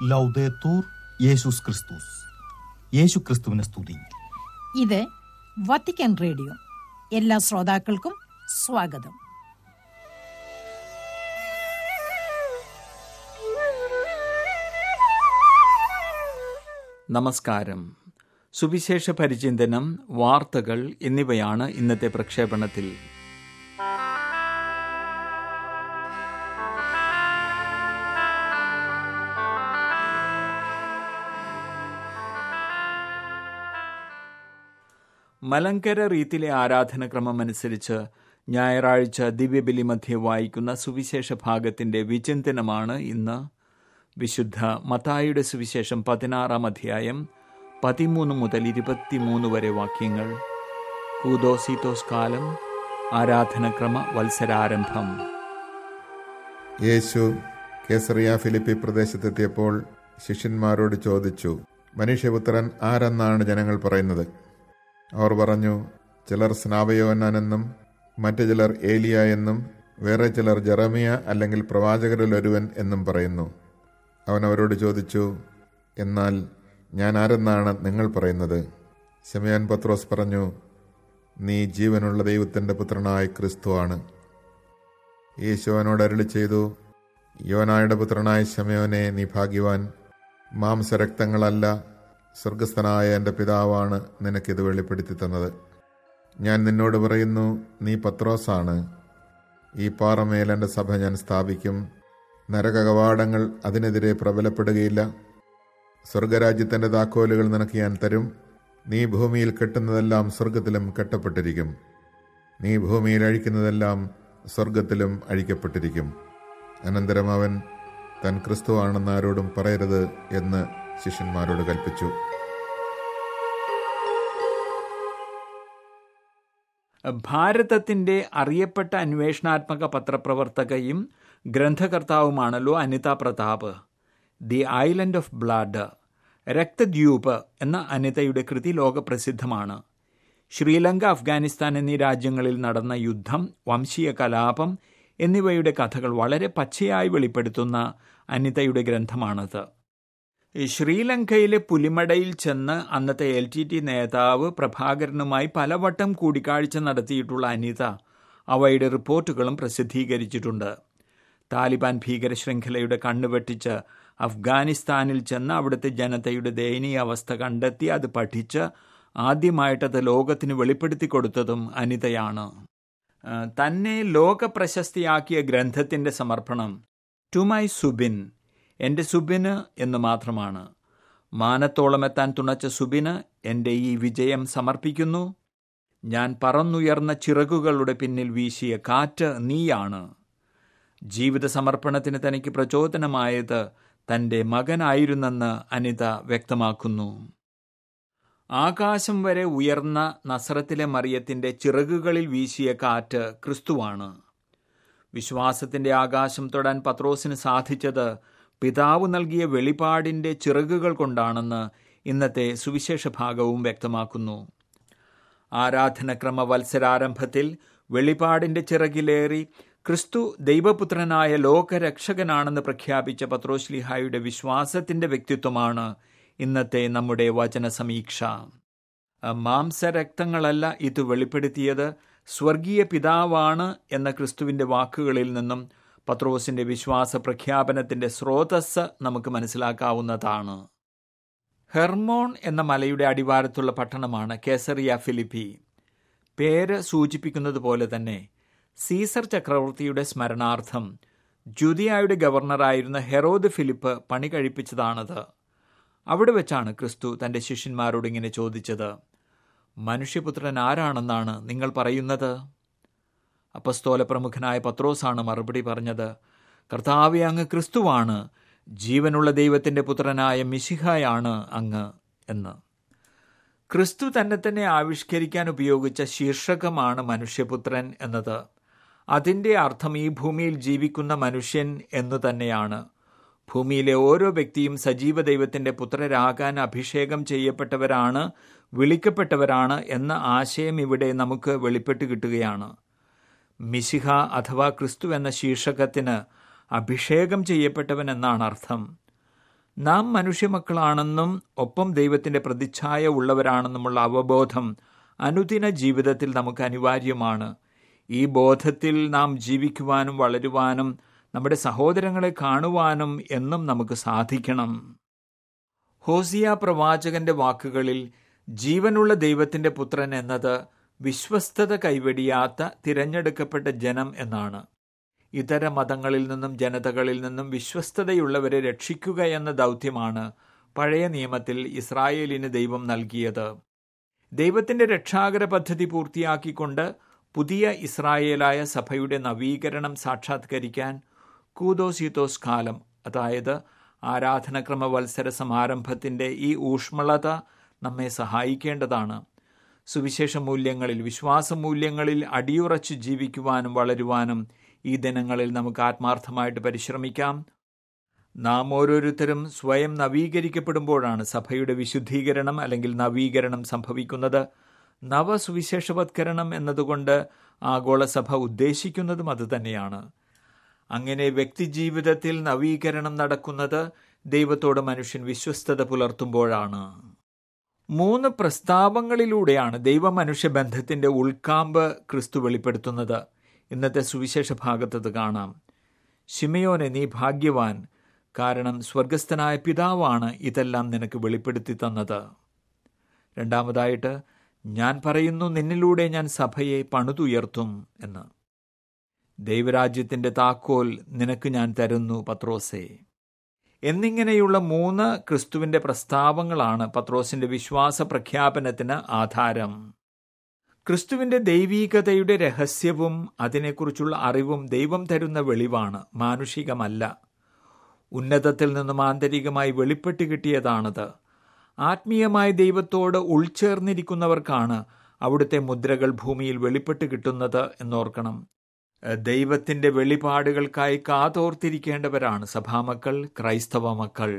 ലൗദേത്തൂർ യേശുസ് ക്രിസ്തുസ് യേശു ക്രിസ്തുവിനെ സ്തുതി ഇത് വത്തിക്കാൻ റേഡിയോ എല്ലാ ശ്രോതാക്കൾക്കും സ്വാഗതം നമസ്കാരം സുവിശേഷ പരിചിന്തനം വാർത്തകൾ എന്നിവയാണ് ഇന്നത്തെ പ്രക്ഷേപണത്തിൽ മലങ്കര റീത്തിലെ ആരാധനക്രമം അനുസരിച്ച് ഞായറാഴ്ച ദിവ്യബലി മധ്യേ വായിക്കുന്ന സുവിശേഷ ഭാഗത്തിന്റെ വിചിന്തനമാണ് ഇന്ന് വിശുദ്ധ മത്തായിയുടെ സുവിശേഷം പതിനാറാം അധ്യായം പതിമൂന്ന് മുതൽ ഇരുപത്തിമൂന്ന് വരെ വാക്യങ്ങൾ കൂദോസീത്തോസ് കാലം ആരാധനക്രമ വത്സരാരംഭം യേശു കേസറിയ ഫിലിപ്പി പ്രദേശത്തെത്തിയപ്പോൾ ശിഷ്യന്മാരോട് ചോദിച്ചു മനുഷ്യപുത്രൻ ആരെന്നാണ് ജനങ്ങൾ പറയുന്നത് അവർ പറഞ്ഞു ചിലർ സ്നാപയോനാനെന്നും മറ്റു ചിലർ ഏലിയ എന്നും വേറെ ചിലർ ജെറമിയ അല്ലെങ്കിൽ പ്രവാചകരിൽ ഒരുവൻ എന്നും പറയുന്നു അവൻ അവരോട് ചോദിച്ചു എന്നാൽ ഞാൻ ആരെന്നാണ് നിങ്ങൾ പറയുന്നത് ശമയാൻ പത്രോസ് പറഞ്ഞു നീ ജീവനുള്ള ദൈവത്തിൻ്റെ പുത്രനായ ക്രിസ്തുവാണ് യേശു അവനോട് അരുളി ചെയ്തു യോനായുടെ പുത്രനായ ശമയോനെ നീ ഭാഗ്യവാൻ മാംസരക്തങ്ങളല്ല സ്വർഗസ്ഥനായ എൻ്റെ പിതാവാണ് നിനക്കിത് വെളിപ്പെടുത്തി തന്നത് ഞാൻ നിന്നോട് പറയുന്നു നീ പത്രോസാണ് ഈ പാറമേൽ എൻ്റെ സഭ ഞാൻ സ്ഥാപിക്കും നരകകവാടങ്ങൾ അതിനെതിരെ പ്രബലപ്പെടുകയില്ല സ്വർഗരാജ്യത്തിൻ്റെ താക്കോലുകൾ നിനക്ക് ഞാൻ തരും നീ ഭൂമിയിൽ കെട്ടുന്നതെല്ലാം സ്വർഗത്തിലും കെട്ടപ്പെട്ടിരിക്കും നീ ഭൂമിയിൽ അഴിക്കുന്നതെല്ലാം സ്വർഗത്തിലും അഴിക്കപ്പെട്ടിരിക്കും അനന്തരം അവൻ താൻ ക്രിസ്തുവാണെന്ന് ആരോടും പറയരുത് എന്ന് ശിഷ്യന്മാരോട് കൽപ്പിച്ചു ഭാരതത്തിന്റെ അറിയപ്പെട്ട അന്വേഷണാത്മക പത്രപ്രവർത്തകയും ഗ്രന്ഥകർത്താവുമാണല്ലോ Anita Pratap the island of blood രക്തദ്വീപ് എന്ന അനിതയുടെ കൃതി ലോകപ്രസിദ്ധമാണ് ശ്രീലങ്ക അഫ്ഗാനിസ്ഥാൻ എന്നീ രാജ്യങ്ങളിൽ നടന്ന യുദ്ധം വംശീയ കലാപം എന്നിവയുടെ കഥകൾ വളരെ പച്ചയായി വെളിപ്പെടുത്തുന്ന അനിതയുടെ ഗ്രന്ഥമാണത് ശ്രീലങ്കയിലെ പുലിമടയിൽ ചെന്ന് അന്നത്തെ എൽ ടി ടി നേതാവ് പ്രഭാകരനുമായി പലവട്ടം കൂടിക്കാഴ്ച നടത്തിയിട്ടുള്ള അനിത അവയുടെ റിപ്പോർട്ടുകളും പ്രസിദ്ധീകരിച്ചിട്ടുണ്ട് താലിബാൻ ഭീകര ശൃംഖലയുടെ കണ്ണുവെട്ടിച്ച് അഫ്ഗാനിസ്ഥാനിൽ ചെന്ന് അവിടുത്തെ ജനതയുടെ ദയനീയ അവസ്ഥ കണ്ടെത്തി അത് പഠിച്ച് ആദ്യമായിട്ടത് ലോകത്തിന് വെളിപ്പെടുത്തി കൊടുത്തതും അനിതയാണ് തന്നെ ലോക പ്രശസ്തിയാക്കിയ ഗ്രന്ഥത്തിന്റെ സമർപ്പണം ടു മൈ സുബിൻ എൻ്റെ സുബിന് എന്ന് മാത്രമാണ് മാനത്തോളം എത്താൻ തുണച്ച സുബിന് എൻ്റെ ഈ വിജയം സമർപ്പിക്കുന്നു ഞാൻ പറന്നുയർന്ന ചിറകുകളുടെ പിന്നിൽ വീശിയ കാറ്റ് നീയാണ് ജീവിത സമർപ്പണത്തിന് തനിക്ക് പ്രചോദനമായത് തൻ്റെ മകനായിരുന്നെന്ന് അനിത വ്യക്തമാക്കുന്നു ആകാശം വരെ ഉയർന്ന നസ്രത്തിലെ മറിയത്തിൻ്റെ ചിറകുകളിൽ വീശിയ കാറ്റ് ക്രിസ്തുവാണ് വിശ്വാസത്തിൻ്റെ ആകാശം തൊടാൻ പത്രോസിന് സാധിച്ചത് പിതാവ് നൽകിയ വെളിപാടിൻ്റെ ചിറകുകൾ കൊണ്ടാണെന്ന് ഇന്നത്തെ സുവിശേഷ ഭാഗവും വ്യക്തമാക്കുന്നു ആരാധനക്രമ വത്സരാരംഭത്തിൽ വെളിപാടിൻ്റെ ചിറകിലേറി ക്രിസ്തു ദൈവപുത്രനായ ലോകരക്ഷകനാണെന്ന് പ്രഖ്യാപിച്ച പത്രോശ്ലിഹായുടെ വിശ്വാസത്തിന്റെ വ്യക്തിത്വമാണ് ഇന്നത്തെ നമ്മുടെ വചന സമീക്ഷ മാംസരക്തങ്ങളല്ല ഇത് വെളിപ്പെടുത്തിയത് സ്വർഗീയ പിതാവാണ് എന്ന ക്രിസ്തുവിന്റെ വാക്കുകളിൽ നിന്നും പത്രോസിന്റെ വിശ്വാസ പ്രഖ്യാപനത്തിന്റെ സ്രോതസ് നമുക്ക് മനസ്സിലാക്കാവുന്നതാണ് ഹെർമോൺ എന്ന മലയുടെ അടിവാരത്തുള്ള പട്ടണമാണ് കേസറിയ ഫിലിപ്പി പേര് സൂചിപ്പിക്കുന്നത് പോലെ തന്നെ സീസർ ചക്രവർത്തിയുടെ സ്മരണാർത്ഥം ജുദിയായുടെ ഗവർണറായിരുന്ന ഹെറോദ് ഫിലിപ്പ് പണി കഴിപ്പിച്ചതാണത് അവിടെ വെച്ചാണ് ക്രിസ്തു തന്റെ ശിഷ്യന്മാരോട് ഇങ്ങനെ ചോദിച്ചത് മനുഷ്യപുത്രൻ ആരാണെന്നാണ് നിങ്ങൾ പറയുന്നത് അപ്പസ്തോല പ്രമുഖനായ പത്രോസാണ് മറുപടി പറഞ്ഞത് കർത്താവെ അങ്ങ് ക്രിസ്തുവാണ് ജീവനുള്ള ദൈവത്തിന്റെ പുത്രനായ മിശിഹായാണ് അങ്ങ് എന്ന് ക്രിസ്തു തന്നെ തന്നെ ആവിഷ്കരിക്കാൻ ഉപയോഗിച്ച ശീർഷകമാണ് മനുഷ്യപുത്രൻ എന്നത് അതിൻ്റെ അർത്ഥം ഈ ഭൂമിയിൽ ജീവിക്കുന്ന മനുഷ്യൻ എന്നു തന്നെയാണ് ഭൂമിയിലെ ഓരോ വ്യക്തിയും സജീവ ദൈവത്തിന്റെ പുത്രരാകാൻ അഭിഷേകം ചെയ്യപ്പെട്ടവരാണ് വിളിക്കപ്പെട്ടവരാണ് എന്ന ആശയം ഇവിടെ നമുക്ക് വെളിപ്പെട്ട് കിട്ടുകയാണ് മിശിഹ അഥവാ ക്രിസ്തു എന്ന ശീർഷകത്തിന് അഭിഷേകം ചെയ്യപ്പെട്ടവൻ എന്നാണ് അർത്ഥം നാം മനുഷ്യമക്കളാണെന്നും ഒപ്പം ദൈവത്തിന്റെ പ്രതിച്ഛായ ഉള്ളവരാണെന്നുമുള്ള അവബോധം അനുദിന ജീവിതത്തിൽ നമുക്ക് അനിവാര്യമാണ് ഈ ബോധത്തിൽ നാം ജീവിക്കുവാനും വളരുവാനും നമ്മുടെ സഹോദരങ്ങളെ കാണുവാനും എന്നും നമുക്ക് സാധിക്കണം ഹോസിയ പ്രവാചകന്റെ വാക്കുകളിൽ ജീവനുള്ള ദൈവത്തിന്റെ പുത്രൻ എന്നത് വിശ്വസ്തത കൈവെടിയാത്ത തിരഞ്ഞെടുക്കപ്പെട്ട ജനം എന്നാണ് ഇതര മതങ്ങളിൽ നിന്നും ജനതകളിൽ നിന്നും വിശ്വസ്തതയുള്ളവരെ രക്ഷിക്കുക എന്ന ദൗത്യമാണ് പഴയ നിയമത്തിൽ ഇസ്രായേലിന് ദൈവം നൽകിയത് ദൈവത്തിന്റെ രക്ഷാകര പദ്ധതി പൂർത്തിയാക്കിക്കൊണ്ട് പുതിയ ഇസ്രായേലായ സഭയുടെ നവീകരണം സാക്ഷാത്കരിക്കാൻ കൂതോസീതോസ് കാലം അതായത് ആരാധനക്രമ വത്സര സമാരംഭത്തിന്റെ ഈ ഊഷ്മളത നമ്മെ സഹായിക്കേണ്ടതാണ് സുവിശേഷ മൂല്യങ്ങളിൽ വിശ്വാസ മൂല്യങ്ങളിൽ അടിയുറച്ച് ജീവിക്കുവാനും വളരുവാനും ഈ ദിനങ്ങളിൽ നമുക്ക് ആത്മാർത്ഥമായിട്ട് പരിശ്രമിക്കാം നാം ഓരോരുത്തരും സ്വയം നവീകരിക്കപ്പെടുമ്പോഴാണ് സഭയുടെ വിശുദ്ധീകരണം അല്ലെങ്കിൽ നവീകരണം സംഭവിക്കുന്നത് നവസുവിശേഷവത്കരണം എന്നതുകൊണ്ട് ആഗോളസഭ ഉദ്ദേശിക്കുന്നതും അതുതന്നെയാണ് അങ്ങനെ വ്യക്തിജീവിതത്തിൽ നവീകരണം നടക്കുന്നത് ദൈവത്തോട് മനുഷ്യൻ വിശ്വസ്തത പുലർത്തുമ്പോഴാണ് മൂന്ന് പ്രസ്താവങ്ങളിലൂടെയാണ് ദൈവ മനുഷ്യ ബന്ധത്തിന്റെ ഉൾക്കാമ്പ് ക്രിസ്തു വെളിപ്പെടുത്തുന്നത് ഇന്നത്തെ സുവിശേഷ ഭാഗത്തത് കാണാം ശിമയോനെ നീ ഭാഗ്യവാൻ കാരണം സ്വർഗസ്ഥനായ പിതാവാണ് ഇതെല്ലാം നിനക്ക് വെളിപ്പെടുത്തി തന്നത് രണ്ടാമതായിട്ട് ഞാൻ പറയുന്നു നിന്നിലൂടെ ഞാൻ സഭയെ പണിതുയർത്തും എന്ന് ദൈവരാജ്യത്തിന്റെ താക്കോൽ നിനക്ക് ഞാൻ തരുന്നു പത്രോസേ എന്നിങ്ങനെയുള്ള മൂന്ന് ക്രിസ്തുവിന്റെ പ്രസ്താവങ്ങളാണ് പത്രോസിന്റെ വിശ്വാസ പ്രഖ്യാപനത്തിന് ആധാരം ക്രിസ്തുവിന്റെ ദൈവീകതയുടെ രഹസ്യവും അതിനെക്കുറിച്ചുള്ള അറിവും ദൈവം തരുന്ന വെളിവാണ് മാനുഷികമല്ല ഉന്നതത്തിൽ നിന്നും ആന്തരികമായി വെളിപ്പെട്ട് കിട്ടിയതാണത് ആത്മീയമായ ദൈവത്തോട് ഉൾച്ചേർന്നിരിക്കുന്നവർക്കാണ് അവിടുത്തെ മുദ്രകൾ ഭൂമിയിൽ വെളിപ്പെട്ട് കിട്ടുന്നത് എന്നോർക്കണം ദൈവത്തിന്റെ വെളിപാടുകൾക്കായി കാതോർത്തിരിക്കേണ്ടവരാണ് സഭാമക്കൾ ക്രൈസ്തവ മക്കൾ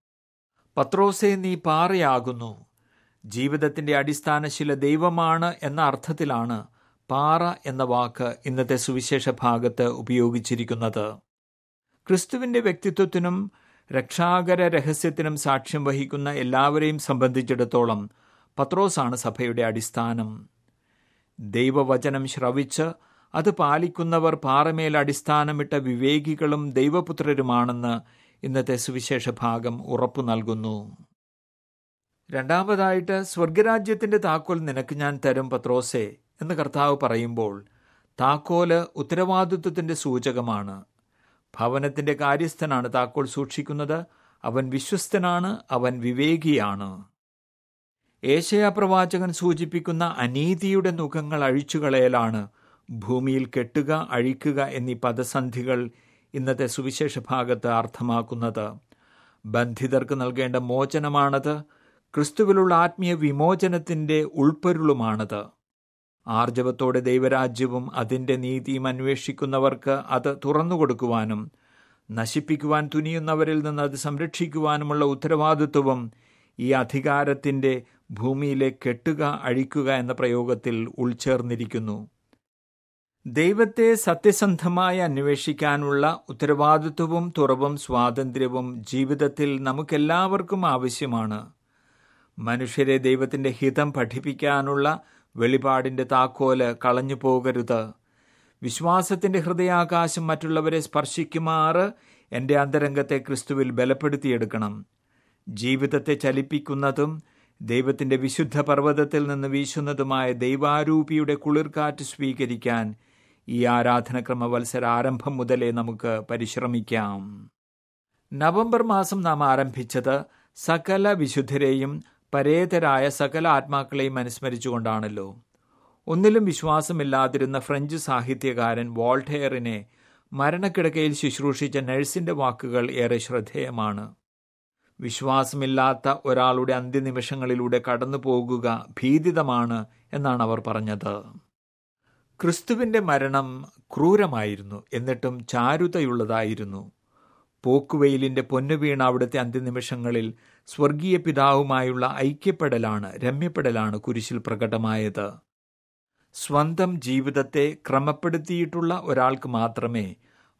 പത്രോസെ നീ പാറയാകുന്നു ജീവിതത്തിന്റെ അടിസ്ഥാനശില ദൈവമാണ് എന്ന അർത്ഥത്തിലാണ് പാറ എന്ന വാക്ക് ഇന്നത്തെ സുവിശേഷ ഭാഗത്ത് ഉപയോഗിച്ചിരിക്കുന്നത് ക്രിസ്തുവിന്റെ വ്യക്തിത്വത്തിനും രക്ഷാകര രഹസ്യത്തിനും സാക്ഷ്യം വഹിക്കുന്ന എല്ലാവരെയും സംബന്ധിച്ചിടത്തോളം പത്രോസാണ് സഭയുടെ അടിസ്ഥാനം ദൈവവചനം ശ്രവിച്ച് അത് പാലിക്കുന്നവർ പാറമേൽ അടിസ്ഥാനമിട്ട വിവേകികളും ദൈവപുത്രരുമാണെന്ന് ഇന്നത്തെ സുവിശേഷ ഭാഗം ഉറപ്പു നൽകുന്നു രണ്ടാമതായിട്ട് സ്വർഗരാജ്യത്തിന്റെ താക്കോൽ നിനക്ക് ഞാൻ തരും പത്രോസെ എന്ന് കർത്താവ് പറയുമ്പോൾ താക്കോല് ഉത്തരവാദിത്വത്തിന്റെ സൂചകമാണ് ഭവനത്തിന്റെ കാര്യസ്ഥനാണ് താക്കോൽ സൂക്ഷിക്കുന്നത് അവൻ വിശ്വസ്തനാണ് അവൻ വിവേകിയാണ് ഏശയ പ്രവാചകൻ സൂചിപ്പിക്കുന്ന അനീതിയുടെ മുഖങ്ങൾ അഴിച്ചുകളയലാണ് ഭൂമിയിൽ കെട്ടുക അഴിക്കുക എന്നീ പദസന്ധികൾ ഇന്നത്തെ സുവിശേഷ ഭാഗത്ത് അർത്ഥമാക്കുന്നത് ബന്ധിതർക്ക് നൽകേണ്ട മോചനമാണത് ക്രിസ്തുവിലുള്ള ആത്മീയ വിമോചനത്തിന്റെ ഉൾപ്പൊരുളുമാണത് ആർജവത്തോടെ ദൈവരാജ്യവും അതിന്റെ നീതിയും അന്വേഷിക്കുന്നവർക്ക് അത് തുറന്നുകൊടുക്കുവാനും നശിപ്പിക്കുവാൻ തുനിയുന്നവരിൽ നിന്ന് അത് സംരക്ഷിക്കുവാനുമുള്ള ഉത്തരവാദിത്വവും ഈ അധികാരത്തിന്റെ ഭൂമിയിലെ കെട്ടുക അഴിക്കുക എന്ന പ്രയോഗത്തിൽ ഉൾച്ചേർന്നിരിക്കുന്നു ദൈവത്തെ സത്യസന്ധമായി അന്വേഷിക്കാനുള്ള ഉത്തരവാദിത്വവും തുറവും സ്വാതന്ത്ര്യവും ജീവിതത്തിൽ നമുക്കെല്ലാവർക്കും ആവശ്യമാണ് മനുഷ്യരെ ദൈവത്തിന്റെ ഹിതം പഠിപ്പിക്കാനുള്ള വെളിപാടിന്റെ താക്കോല് കളഞ്ഞു പോകരുത് വിശ്വാസത്തിന്റെ ഹൃദയാകാശം മറ്റുള്ളവരെ സ്പർശിക്കുമാറ് എൻ്റെ അന്തരംഗത്തെ ക്രിസ്തുവിൽ ബലപ്പെടുത്തിയെടുക്കണം ജീവിതത്തെ ചലിപ്പിക്കുന്നതും ദൈവത്തിന്റെ വിശുദ്ധ പർവ്വതത്തിൽ നിന്ന് വീശുന്നതുമായ ദൈവാരൂപിയുടെ കുളിർക്കാറ്റ് സ്വീകരിക്കാൻ ഈ ആരാധനക്രമ വത്സര ആരംഭം മുതലേ നമുക്ക് പരിശ്രമിക്കാം നവംബർ മാസം നാം ആരംഭിച്ചത് സകല വിശുദ്ധരെയും പരേതരായ സകല ആത്മാക്കളെയും അനുസ്മരിച്ചുകൊണ്ടാണല്ലോ ഒന്നിലും വിശ്വാസമില്ലാതിരുന്ന ഫ്രഞ്ച് സാഹിത്യകാരൻ വോൾട്ടെയറിനെ മരണക്കിടക്കയിൽ ശുശ്രൂഷിച്ച നഴ്സിന്റെ വാക്കുകൾ ഏറെ ശ്രദ്ധേയമാണ് വിശ്വാസമില്ലാത്ത ഒരാളുടെ അന്ത്യനിമിഷങ്ങളിലൂടെ കടന്നു പോകുക ഭീതിതമാണ് എന്നാണ് അവർ പറഞ്ഞത് ക്രിസ്തുവിന്റെ മരണം ക്രൂരമായിരുന്നു എന്നിട്ടും ചാരുതയുള്ളതായിരുന്നു പോക്കുവെയിലിന്റെ പൊന്നുവീണ അവിടുത്തെ അന്ത്യനിമിഷങ്ങളിൽ സ്വർഗീയ പിതാവുമായുള്ള ഐക്യപ്പെടലാണ് രമ്യപ്പെടലാണ് കുരിശിൽ പ്രകടമായത് സ്വന്തം ജീവിതത്തെ ക്രമപ്പെടുത്തിയിട്ടുള്ള ഒരാൾക്ക് മാത്രമേ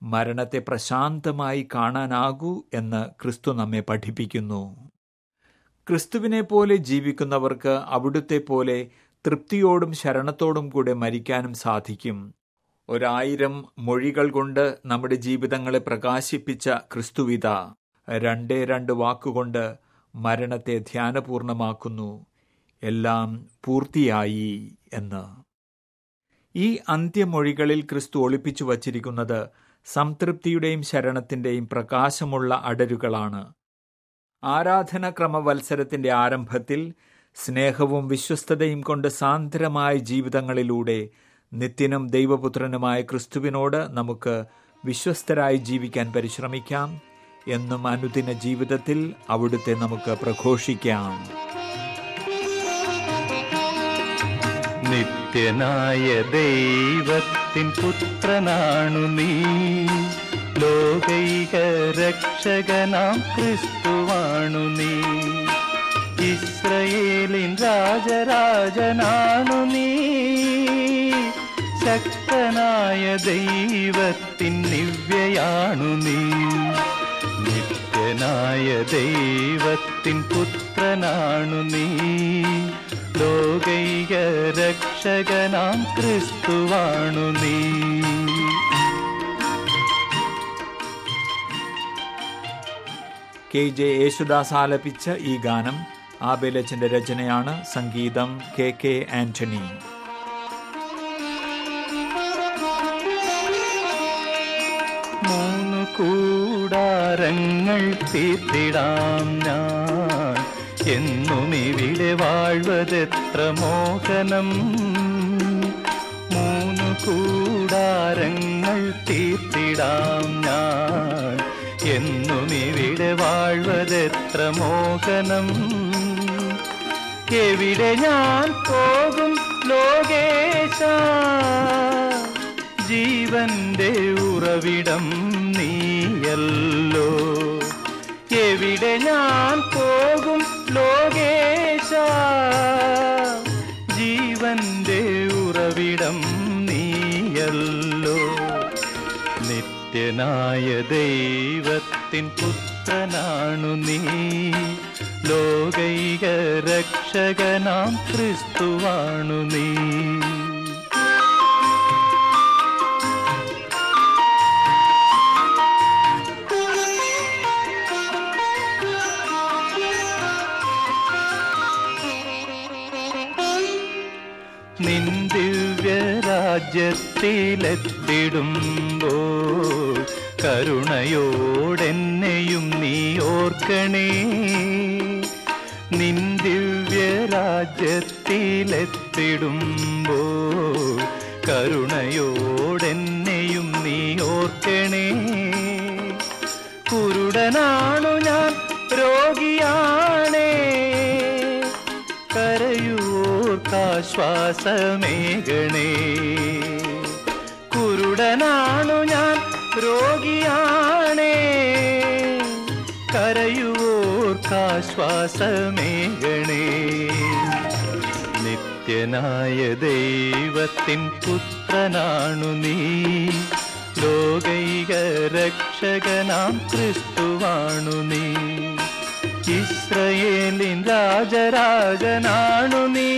മരണത്തെ പ്രശാന്തമായി കാണാനാകൂ എന്ന് ക്രിസ്തു നമ്മെ പഠിപ്പിക്കുന്നു ക്രിസ്തുവിനെ പോലെ ജീവിക്കുന്നവർക്ക് അവിടുത്തെ പോലെ തൃപ്തിയോടും ശരണത്തോടും കൂടെ മരിക്കാനും സാധിക്കും ഒരായിരം മൊഴികൾ കൊണ്ട് നമ്മുടെ ജീവിതങ്ങളെ പ്രകാശിപ്പിച്ച ക്രിസ്തുവിത രണ്ടേ രണ്ട് വാക്കുകൊണ്ട് മരണത്തെ ധ്യാനപൂർണമാക്കുന്നു എല്ലാം പൂർത്തിയായി എന്ന് ഈ അന്ത്യമൊഴികളിൽ ക്രിസ്തു ഒളിപ്പിച്ചു വച്ചിരിക്കുന്നത് സംതൃപ്തിയുടെയും ശരണത്തിന്റെയും പ്രകാശമുള്ള അടരുകളാണ് ആരാധനക്രമ വത്സരത്തിന്റെ ആരംഭത്തിൽ സ്നേഹവും വിശ്വസ്തതയും കൊണ്ട് സാന്ദ്രമായ ജീവിതങ്ങളിലൂടെ നിത്യനും ദൈവപുത്രനുമായ ക്രിസ്തുവിനോട് നമുക്ക് വിശ്വസ്തരായി ജീവിക്കാൻ പരിശ്രമിക്കാം എന്നും അനുദിന ജീവിതത്തിൽ അവിടുത്തെ നമുക്ക് പ്രഘോഷിക്കാം നിത്യനായ ദൈവത്തിൻ പുത്രനാണു നീ ലോകൈക രക്ഷകനാം ക്രിസ്തുവാണു നീ ഇസ്രയേലിൻ രാജരാജനാണു നീ ശക്തനായ ദൈവത്തിൻ ദിവ്യയാണു നീ നിത്യനായ ദൈവത്തിൻ പുത്രനാണു നീ ലോകൈക രക്ഷകനാം ക്രിസ്തുവാണു നീ കെ ജെ യേശുദാസ് ആലപിച്ച ഈ ഗാനം ആബേലച്ചന്റെ രചനയാണ് സംഗീതം കെ കെ ആന്റണി മൂന്നു കൂടാരങ്ങൾ തീർത്തിടാം ഞാൻ എന്നും ഇവിടെ വാഴ്വതെത്ര മോഹനം മൂന്നു കൂടാരങ്ങൾ തീർത്തിടാം ഞാൻ എന്നും ഇവിടെ വാഴ്വതെത്ര മോഹനം എവിടെ ഞാൻ പോകും ലോകേശ ജീവന്റെ ഉറവിടം നീയല്ലോ എവിടെ ഞാൻ പോകും ലോകേശ ജീവന്റെ ഉറവിടം നീയല്ലോ നിത്യനായ ദൈവത്തിൻ പുത്രനാണു നീ ലോകൈക രക്ഷകനാം ക്രിസ്തുവാണു നീ നിൻ ദിവ്യരാജ്യത്തിലെത്തിടുമ്പോൾ കരുണയോടെന്നെയും നീ ഓർക്കണേ നിൻ ദിവ്യരാജ്യത്തിലെത്തിടുമ്പോൾ കരുണയോടെന്നെയും നീ ഓർക്കണേ കുരുടനാണു ഞാൻ രോഗിയാണേ കരയൂർക്കാശ്വാസമേകണേ കുരുടനാണു ഞാൻ രോഗിയാണേ കരയൂർക്കാശ്വാസമേകണേ നിത്യനായ ദൈവത്തിൻ പുത്രനാണു നീ ലോകൈക രക്ഷകനാം ക്രിസ്തുവാണു നീ ഇസ്രയേലിൻ രാജരാജനാണു നീ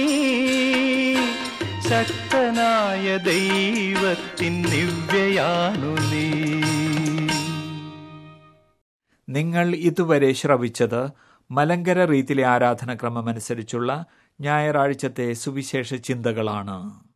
ശക്തനായ ദൈവത്തിൻ ദിവ്യയാണു നീ നിങ്ങൾ ഇതുവരെ ശ്രവിച്ചത് മലങ്കര റീതിയിലെ ആരാധനക്രമമനുസരിച്ചുള്ള ഞായറാഴ്ചത്തെ സുവിശേഷ ചിന്തകളാണ്